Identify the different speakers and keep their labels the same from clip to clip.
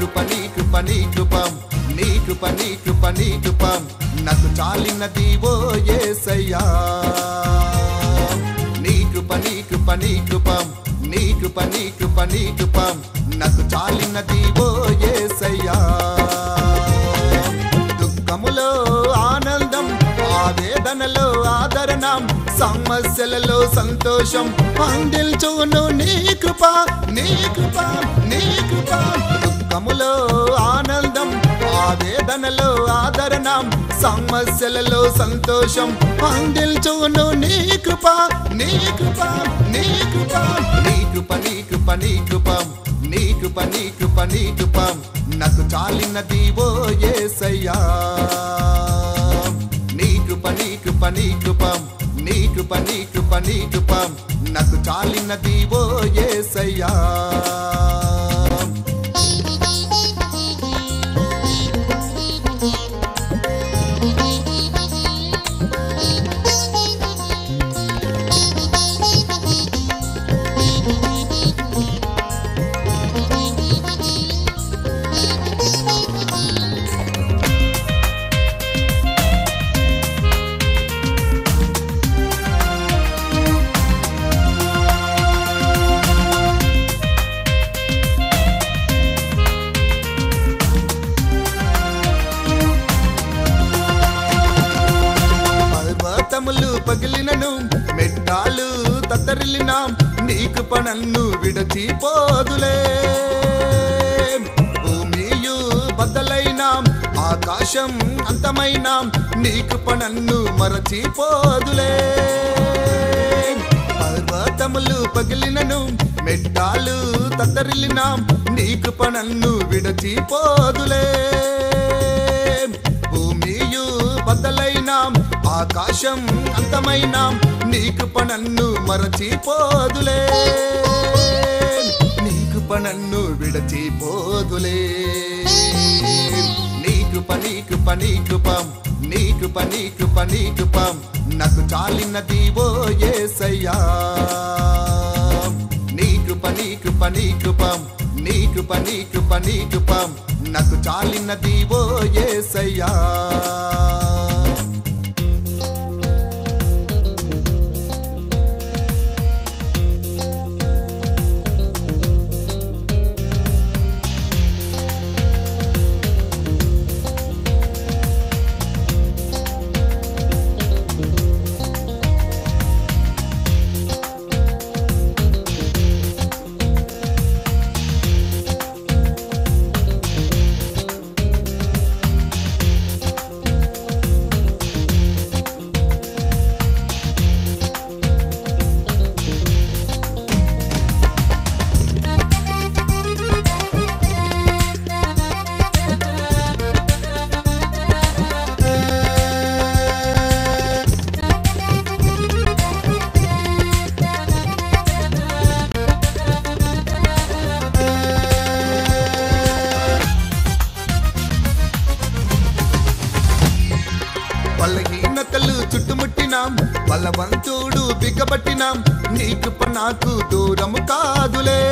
Speaker 1: కృప నీ కృప నీ కృపం నీ కృప నీ కృప నీ కృపం నాకు చాలినది ఓ యేసయ్యా నీ కృప నీ కృప నీ కృపం నీ కృప నీ కృప నీ కృపం నాకు చాలినది ఓ యేసయ్యా దుఃఖములో ఆనందం ఆవేదనలో ఆదరణం సమస్యలలో సంతోషం అందిల్చును నీ కృప నీ కృప నీ కృప దుఃఖములో ఆనందం ఆవేదనలో ఆదరణం సమస్యలలో సంతోషం అందిల్చును నీ కృప నీ కృప నీ కృప నీ కృప నీ కృప నీ కృపం నీ కృప నీ కృప నీ కృపం నాకు చాలినది ఓ యేసయ్యా నీ కృప నీ కృప నీ కృపం నీ కృప నీ కృప నీ కృపం నాకు చాలినది ఓ యేసయ్యా పర్వతములు పగిలినను మెట్టాలు తత్తరిల్లినా నీకు పనన్ను విడచిపోదులే భూమియు బద్దలైనా ఆకాశం అంతమైన నీకు పనన్ను మరచిపోదులే పర్వతములు పగిలినను మెట్టాలు తత్తరిల్లినా నీకు పనన్ను విడచిపోదులే భూమియు బద్దలైనా ఆకాశం అంతమైన నీకు పనన్ను మరచిపోదులే నీకు పనన్ను విడచిపోదులే నీ కృప నీ కృప నీ కృపం నీ కృప నీ కృప నీ కృపం నాకు చాలినది ఓ యేసయ్యా నీ కృప నీ కృప నీ కృపం నీ కృప నీ కృప నీ కృపం నాకు చాలినది ఓ యేసయ్యా బలహీనతలు చుట్టుముట్టినాం బలవంతుడు బిగబట్టినాం నీ కృప నాకు దూరము కాదులే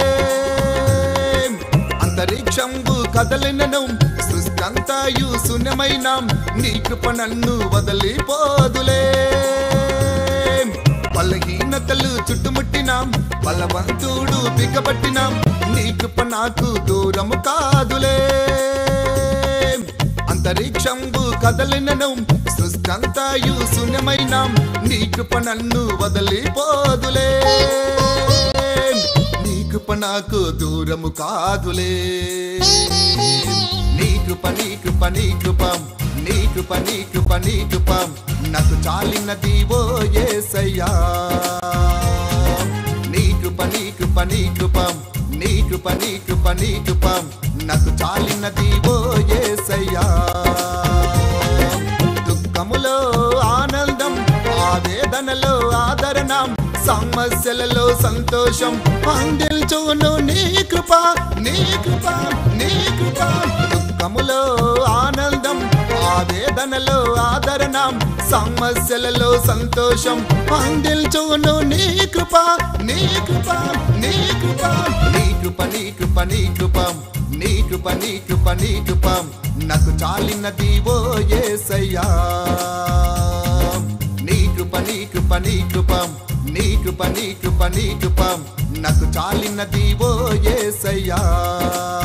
Speaker 1: అంతరిక్షంబు కదలినను సృష్టింతయు శూన్యమైనాం నీ కృప నన్ను వదిలిపోదులే బలహీనతలు చుట్టుముట్టినాం బలవంతుడు బిగబట్టినాం నీ కృప నాకు దూరము కాదులే అంతరిక్షంబు కదలినను సృష్టింతయు శూన్యమైన నీ కృప నన్ను వదిలిపోదులే నీ కృప నాకు దూరము కాదులే నీ కృప నీ కృప నీ కృపం నీ కృప నీ కృప నీ కృపం నాకు చాలినది ఓ యేసయ్యా నీ కృప నీ కృప నీ కృపం నీ కృప నీ కృప నీ కృపం నాకు చాలినది ఓ యేసయ్యా దుఃఖములో ఆనందం ఆవేదనలో ఆదరణం సమస్యలలో సంతోషం అందిల్చును నీ కృప నీ కృప నీ కృప దుఃఖములో ఆనందం ఆవేదనలో ఆదరణం సమస్యలలో సంతోషం అందిల్చును నీ కృప నీ కృప నీ కృప నీ కృప నీ కృప నీ కృప నీ కృప నీ కృప నీ కృప నాకు చాలినది ఓ యేసయ్యా నీ కృప నీ కృప నీ కృప నీ కృప నీ కృప నీ కృప నాకు చాలినది ఓ యేసయ్యా